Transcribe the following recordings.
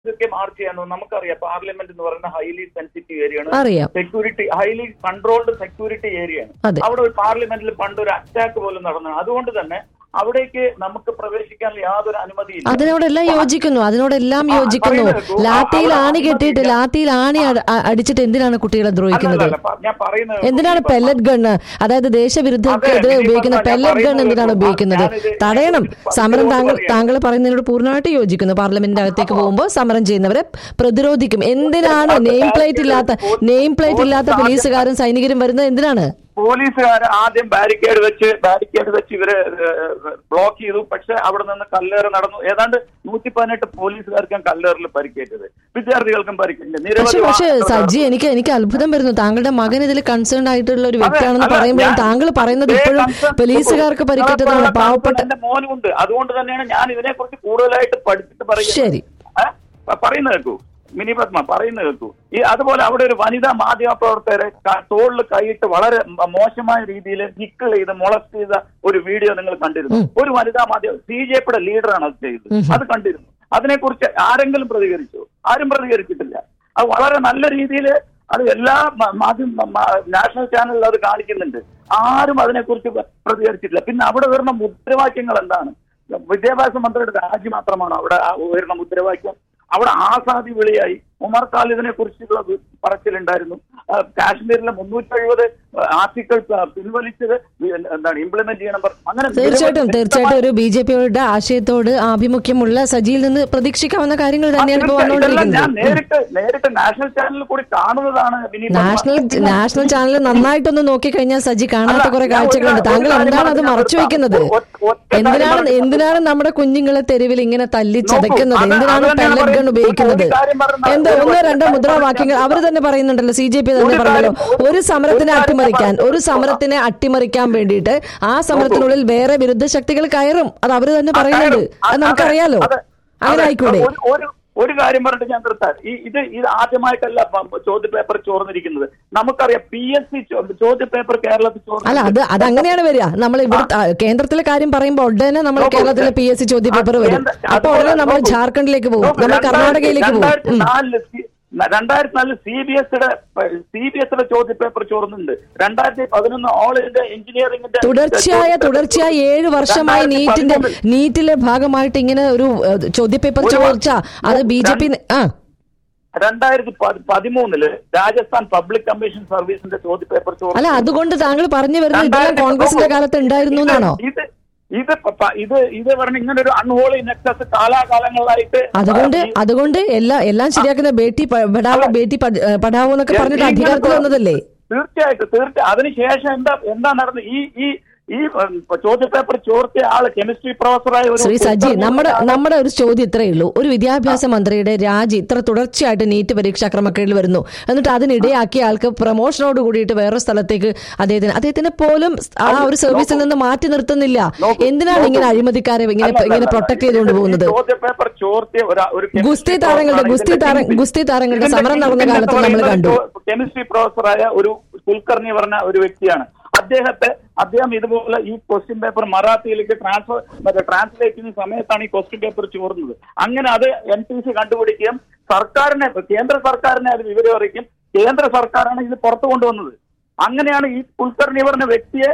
ഇതൊക്കെ മാർച്ച് ചെയ്യാൻ നമുക്കറിയാം പാർലമെന്റ് എന്ന് പറയുന്ന ഹൈലി സെൻസിറ്റീവ് ഏരിയ ആണ് അറിയാം security highly controlled security area ആണ് അതെ അവിടെ ഒരു പാർലമെന്റിൽ പണ്ട് ഒരു അറ്റാക്ക് പോലും നടന്നു അതുകൊണ്ട് തന്നെ അവിടേക്ക് നമുക്ക് പ്രവേശിക്കാൻ യാതൊരു അനുമതിയില്ല അതിനോടെല്ലാം യോജിക്കുന്നു അതിനോടെല്ലാം യോജിക്കുന്നു പറയുന്നത് കേൾക്കൂ. ലാത്തിയിൽ അവിടെ ആണി കെട്ടിയിട്ട് അനുമതിയില്ല. ലാത്തിയിൽ ആണി അട- അ- അടിച്ചിട്ട് എന്തിനാണ് കുട്ടികളെ ദ്രോഹിക്കുന്നത് അല്ലല്ല, പ- ഞാൻ പറയുന്നത് എന്തിനാണ് ഇപ്പൊ പെല്ലറ്റ് ഗണ്ണ് അതായത് ദേശവിരുദ്ധർക്കെതിരെ അതെ, ഉപയോഗിക്കുന്ന ഇനിയിപ്പോ ഞാൻ പെല്ലറ്റ് ഗൺ പറയുന്നത് എന്തിനാണ് കേൾക്കൂ. ഉപയോഗിക്കുന്നത് ഞാനിത് തടയണം ഇതിനെക്കുറിച്ച് സമരം താങ്കൾ പറയാം. താങ്കൾ പറയുന്നതിനോട് പൂർണ്ണമായിട്ട് യോജിക്കുന്നു പാർലമെന്റിന്റെ അകത്തേക്ക് പോകുമ്പോൾ സമരം ചെയ്യുന്നവരെ പ്രതിരോധിക്കും എന്തിനാണ് നെയിം പ്ലേറ്റ് ഇല്ലാത്ത നെയിം പ്ലേറ്റ് ഇല്ലാത്ത പോലീസുകാരും സൈനികരും വരുന്നത് എന്തിനാണ് പോലീസുകാർ ആദ്യം ബാരിക്കേഡ് വെച്ച് ബാരിക്കേഡ് വെച്ച് ഇവര് ബ്ലോക്ക് ചെയ്തു പക്ഷെ അവിടെ നിന്ന് കല്ലേറ് നടന്നു ഏതാണ്ട് നൂറ്റി പതിനെട്ട് പോലീസുകാർക്കും കല്ലേറിൽ പരിക്കേറ്റത് വിദ്യാർത്ഥികൾക്കും പരിക്കേറ്റത് പക്ഷെ നിരവധി പക്ഷെ വാഹനങ്ങൾ സജ്ജി എനിക്ക് എനിക്ക് അത്ഭുതം വരുന്നു താങ്കളുടെ മകൻ ഇതിൽ കൺസേൺ ആയിട്ടുള്ള ഒരു വ്യക്തിയാണെന്ന് അല്ല, പറയുമ്പോഴും ഞാൻ- താങ്കൾ പറയുന്നത് ഇതേ ഇപ്പോഴും concern- പോലീസുകാർക്ക് പരിക്കേറ്റതാണ് നിങ്ങളെ പാവപ്പെട്ട എന്റെ മോനുണ്ട് അതുകൊണ്ട് തന്നെയാണ് ഞാൻ ഇതിനെക്കുറിച്ച് കൂടുതലായിട്ട് പഠിച്ചിട്ട് പറയുന്നത് ശരി ഏ? പ- പറയുന്നത് കേൾക്കൂ മിനി പത്മ പറയുന്നത് കേൾക്കൂ ഈ അതുപോലെ അവിടെ ഒരു വനിതാ മാധ്യമ പ്രവർത്തകരെ ക- തോളിൽ കൈയിട്ട് വളരെ മ- മോശമായ രീതിയിൽ നിക്കിൾ ചെയ്ത് മുളസ്റ്റ് ചെയ്ത ഒരു വീഡിയോ നിങ്ങൾ കണ്ടിരുന്നു ഒരു വനിതാ മാധ്യമ സി ജെ പിയുടെ ലീഡറാണ് അത് ചെയ്തത് അത് കണ്ടിരുന്നു അതിനെക്കുറിച്ച് ആരെങ്കിലും പ്രതികരിച്ചു ആരും പ്രതികരിച്ചിട്ടില്ല അത് വളരെ നല്ല രീതിയിൽ അത് എല്ലാ മ- മാധ്യമ മ- നാഷണൽ ചാനലിൽ അത് കാണിക്കുന്നുണ്ട് ആരും അതിനെക്കുറിച്ച് പ്രതികരിച്ചിട്ടില്ല പിന്നെ അവിടെ വരുന്ന മുദ്രാവാക്യങ്ങൾ എന്താണ് വിദ്യാഭ്യാസ മന്ത്രിയുടെ രാജി മാത്രമാണ് അവിടെ ആ ഉയർന്ന മുദ്രാവാക്യം അവിടെ ആസാദി വിളിയായി ഉമർ ഖാലിദിനെ കുറിച്ചുള്ള വി- പറച്ചിലുണ്ടായിരുന്നു ആ, കാശ്മീരിലെ മുന്നൂറ്റി എഴുപത് ആർട്ടിക്കിൾ പിൻവലിച്ചത് വി- എന്താണ് ഇംപ്ലിമെന്റ് ചെയ്യണം പറ- അങ്ങനെ തീർച്ചയായിട്ടും നിരവധി തീർച്ചയായിട്ടും ഒരു ബി ജെ പിയുടെ ആശയത്തോട് ആഭിമുഖ്യമുള്ള സജിയിൽ നിന്ന് പ്രതീക്ഷിക്കാവുന്ന കാര്യങ്ങൾ തന്നെയാണ് ഇപ്പോൾ ആ, തീർച്ചയായും. ഇതെല്ലാം ഞാൻ വന്നുകൊണ്ടിരിക്കുന്നത് നേരിട്ട് നേരിട്ട് നാഷണൽ ചാനലിൽ കൂടി കാണുന്നതാണ് Vineeth Varma. National national channel നന്നായിട്ടൊന്ന് നോക്കിക്കഴിഞ്ഞാൽ സജി കാണാത്ത അല്ല, കുറെ ഞാൻ ഒരു കാഴ്ചകളുണ്ട് കാര്യം താങ്കൾ പറഞ്ഞ് എന്താണ് അത് ഞാൻ മറച്ചു നിർത്താം. വെക്കുന്നത് ഒ- ഒറ്റ കാര്യം എന്തിനാണ് പറഞ്ഞ് എന്തിനാണ് നമ്മുടെ കുഞ്ഞുങ്ങളെ തെരുവിൽ ഇങ്ങനെ തല്ലി നോക്കൂ, ചതയ്ക്കുന്നത് അത് എന്തിനാണ് അത് തന്നെയാണ് പെല്ലറ്റ് ഗൺ പറയുന്നത്. ഉപയോഗിക്കുന്നത് ഒരു കാര്യം പറഞ്ഞാൽ എന്താ ഒരു ഒന്നോ ഒറ്റ രണ്ടോ കാര്യം മുദ്രാവാക്യങ്ങൾ പറഞ്ഞാൽ അവർ തന്നെ പറയുന്നുണ്ടല്ലോ സി ജെ പി തന്നെ ഒരു പറഞ്ഞല്ലോ കാര്യം- ഒരു സമരത്തിനെ ഒരു കാര്യം അട്ടിമറിക്കാൻ ഞാൻ ഒരു സമരത്തിനെ അട്ടിമറിക്കാൻ വേണ്ടിയിട്ട് ആ സമരത്തിനുള്ളിൽ വേറെ വിരുദ്ധ ശക്തികൾ കയറും അത് അവർ തന്നെ പറയുന്നുണ്ട് അത് നമുക്കറിയാലോ അതെ, അങ്ങനെ അതെ. ആയിക്കൂടെ ഒരു- ഒരു ഒരു കാര്യം പറഞ്ഞിട്ട് ഞാൻ നിർത്താൻ ഈ ഇത് ഇത് ആദ്യമായിട്ടല്ല പ- ചോദ്യ പേപ്പർ ചോർന്നിരിക്കുന്നത് നമുക്കറിയാം പി എസ് സി ചോദ്യ പേപ്പർ കേരളത്തിൽ അല്ല ചോർന്നു അത് അത് അങ്ങനെയാണ് വരിക നമ്മൾ ഇവിടെ ആ, കേന്ദ്രത്തിലെ കാര്യം പറയുമ്പോൾ ഉടനെ നമ്മൾ നോക്കൂ, കേരളത്തിലെ പി എസ് സി ചോദ്യ പേപ്പർ വരും കേന്ദ്ര- അപ്പൊ അതുപോലെ ഉടനെ നമ്മൾ നോക്കൂ. ജാർഖണ്ഡിലേക്ക് പോകും നോക്കൂ, നമ്മൾ രണ്ടായിരത്തി- കർണാടകയിലേക്ക് പോകും രണ്ടായിരത്തി ഉം. നാലില് സി- രണ്ടായിരത്തി നാലില് C B S C B S ചോദ്യ പേപ്പർ ചോർന്നുണ്ട് രണ്ടായിരത്തി പതിനൊന്ന് ഓൾ ഇന്ത്യ എഞ്ചിനീയറിംഗിന്റെ തുടർച്ചയായ തുടർച്ചയായി ഏഴ് വർഷമായി രണ്ടായിരത്തി നീറ്റിന്റെ പതിമൂന്നിൽ. നീറ്റിലെ ഭാഗമായിട്ട് ഇങ്ങനെ ഒരു ഏഹ്, ചോദ്യപേപ്പർ ഒരു ചോർച്ച അത് ബി ജെ പി ആ രണ്ടായിരത്തി പതി- പതിമൂന്നില് രാജസ്ഥാൻ പബ്ലിക് കമ്മീഷൻ സർവീസിന്റെ ചോദ്യ പേപ്പർ ചോർന്നു അല്ല അതുകൊണ്ട് താങ്കൾ പറഞ്ഞു വരുന്നത് ഇതെല്ലാം രണ്ടായിരത്തി കോൺഗ്രസിന്റെ നോക്കൂ, കാലത്ത് ഉണ്ടായിരുന്നു ഇത് എന്നാണോ ഇത് ഇത് പ- പ- ഇത് ഇത് പറഞ്ഞ ഇങ്ങനെ ഒരു അൺഹോളി നെക്സസ് കാലാകാലങ്ങളായിട്ട് അതുകൊണ്ട് ഈ- അതുകൊണ്ട് എല്ലാ എല്ലാം ശരിയാക്കുന്ന ബേട്ടി പ- പഠാവോ ബേട്ടി പഠ- ഏഹ് പഠാവോ എന്നൊക്കെ പറഞ്ഞിട്ട് ഈ- അധികാരത്തിൽ വന്നതല്ലേ തീർച്ചയായിട്ടും തീർച്ചയായും അതിനുശേഷം എന്താ എന്താ നടന്നത് ഈ ഈ ഈ ഉം, ചോദ്യ പേപ്പർ ചോർത്തിയ ആള് കെമിസ്ട്രി പ്രൊഫസറായ ഒരു ശ്രീ സജി ഉത്തർ നമ്മുടെ ആള് നമ്മുടെ ഒരു ചോദ്യം ഇത്രയേ ഉള്ളൂ ഒരു വിദ്യാഭ്യാസ മന്ത്രിയുടെ രാജി ഇത്ര തുടർച്ചയായിട്ട് നീറ്റ് പരീക്ഷാ ക്രമക്കേടിൽ വരുന്നു എന്നിട്ട് അതിനിടയാക്കിയ ആൾക്ക് പ്രൊമോഷനോട് കൂടിയിട്ട് വേറെ സ്ഥലത്തേക്ക് അദ്ദേഹത്തിന് അദ്ദേഹത്തിന് പോലും ആ ഒരു സർവീസിൽ നിന്ന് മാറ്റി നിർത്തുന്നില്ല നോക്കൂ, എന്തിനാണ് നോക്കൂ. ഇങ്ങനെ അഴിമതിക്കാരെ ഇങ്ങനെ അല്ല, ഇങ്ങനെ അല്ല, പ്രൊട്ടക്ട് ഇത് ചെയ്തുകൊണ്ട് പോകുന്നത് ഈ ചോദ്യ പേപ്പർ ചോർത്തിയ ഒരു ഒരു chemistry ഗുസ്തി താരങ്ങളുടെ പ്രൊഫസറാണ് ഗുസ്തി ഇതിന്റെ താര- kingpin. ഗുസ്തി താരങ്ങളുടെ ഇതിന്റെ സമരം നടന്ന kingpin കാലത്ത് എന്ന് നമ്മൾ പറയുന്നത് കണ്ടു. കെമിസ്ട്രി പ്രൊഫസറായ ഒരു കുൽക്കർണി പറഞ്ഞ ഒരു വ്യക്തിയാണ് അദ്ദേഹത്തെ അദ്ദേഹം ഇതുപോലെ ഈ ക്വസ്റ്റ്യൻ പേപ്പർ മറാത്തിയിലേക്ക് ട്രാൻസ്ഫർ മറ്റേ ട്രാൻസ്ലേറ്റ് ചെയ്യുന്ന സമയത്താണ് ഈ ക്വസ്റ്റ്യൻ പേപ്പർ ചോർന്നത് അങ്ങനെ അത് എൻ ടി സി കണ്ടുപിടിക്കുകയും സർക്കാരിനെ കേന്ദ്ര സർക്കാരിനെ അത് വിവരം അറിയിക്കും കേന്ദ്ര സർക്കാരാണ് ഇത് പുറത്തു കൊണ്ടുവന്നത് അങ്ങനെയാണ് ഈ കുൽക്കർണി പറഞ്ഞ വ്യക്തിയെ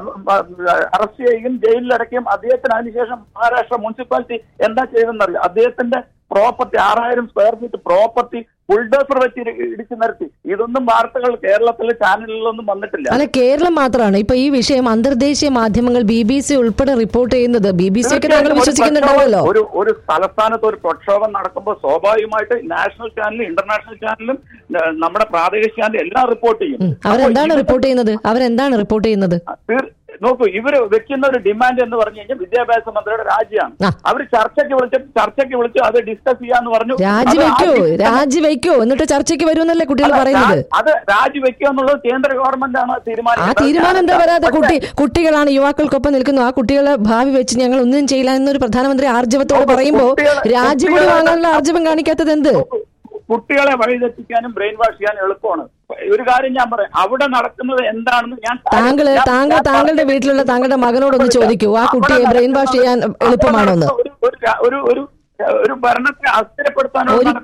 അറസ്റ്റ് ചെയ്യുകയും ജയിലിലടക്കുകയും അദ്ദേഹത്തിന് അതിനുശേഷം മഹാരാഷ്ട്ര മുനിസിപ്പാലിറ്റി എന്താ ചെയ്തെന്നറിയാം അദ്ദേഹത്തിന്റെ പ്രോപ്പർട്ടി ആറായിരം സ്ക്വയർ ഫീറ്റ് പ്രോപ്പർട്ടി ബുൾഡോസർ വെച്ച് ഇടി- ഇടിച്ചു നിരത്തി ഇതൊന്നും വാർത്തകൾ കേരളത്തിലെ ചാനലിലൊന്നും വന്നിട്ടില്ല അല്ല കേരളം മാത്രമാണ് ഇപ്പൊ ഈ വിഷയം അന്തർദേശീയ മാധ്യമങ്ങൾ ബി ബി സി ഉൾപ്പെടെ റിപ്പോർട്ട് ചെയ്യുന്നത് ബി ബി സി ഒക്കെ താങ്കൾ തീർച്ചയായിട്ടും ഒരു വിശ്വസിക്കുന്നുണ്ടാവുമല്ലോ പ്രക്ഷോഭം- ഒരു ഒരു തലസ്ഥാനത്ത് ഒരു പ്രക്ഷോഭം നടക്കുമ്പോൾ സ്വാഭാവികമായിട്ട് നാഷണൽ ചാനലും ഇന്റർനാഷണൽ ചാനലും ന- നമ്മുടെ പ്രാദേശിക ചാനലും എല്ലാം റിപ്പോർട്ട് ചെയ്യും ഉം. അവരെന്താണ് അപ്പോൾ റിപ്പോർട്ട് ചെയ്യുന്നത് അവരെന്താണ് റിപ്പോർട്ട് ചെയ്യുന്നത് തീർ- നോക്കൂ ഇവര് വെക്കുന്ന ഒരു ഡിമാൻഡ് എന്ന് പറഞ്ഞു കഴിഞ്ഞാൽ വിദ്യാഭ്യാസ മന്ത്രിയുടെ രാജിയാണ് ആ. അവർ ചർച്ചയ്ക്ക് വിളിച്ച് ചർച്ചയ്ക്ക് വിളിച്ച് അത് ഡിസ്കസ് ചെയ്യാന്ന് പറഞ്ഞു രാജിവെക്കോ അത് ആ- രാജിവെക്കോ എന്നിട്ട് ചർച്ചയ്ക്ക് വരുമെന്നല്ലേ കുട്ടികൾ അല്ല, പറയുന്നത് രാ- അത് രാജിവെക്കുക എന്നുള്ളത് കേന്ദ്ര ഗവൺമെന്റ് ആണ് ആ തീരുമാനിക്കുന്നത് തീരുമാനം എന്താ വരാതെ പക്ഷേ- കുട്ടി കുട്ടികളാണ് യുവാക്കൾക്കൊപ്പം നിൽക്കുന്നു ആ കുട്ടികളെ ഭാവി വെച്ച് ഞങ്ങൾ ഒന്നും ചെയ്യില്ല എന്നൊരു പ്രധാനമന്ത്രി ആർജവത്തോട് പറയുമ്പോ കുട്ടികളെ- രാജി കൂടി കുട്ടികളെ- വാങ്ങാനുള്ള ആർജവം കാണിക്കാത്തത് എന്ത് കുട്ടികളെ വഴിതെറ്റിക്കാനും ബ്രെയിൻ വാഷ് ചെയ്യാനും എളുപ്പമാണ് ഒരു കാര്യം ഞാൻ പറയാം അവിടെ നടക്കുന്നത് എന്താണെന്ന് ഞാൻ താങ്കള് ഞാൻ- താങ്കൾ ഞാൻ താങ്കളുടെ വീട്ടിലുള്ള താങ്കളുടെ മകനോടൊന്ന് ചോദിക്കൂ ആ കുട്ടിയെ അവിടെ ബ്രെയിൻ വാഷ് ചെയ്യാൻ നടക്കുന്നത് എളുപ്പമാണോ എന്ന് ഒരു- ഒരു- ഒരു ഒരു ഒരു ഭരണത്തെ അസ്ഥിരപ്പെടുത്താനുള്ള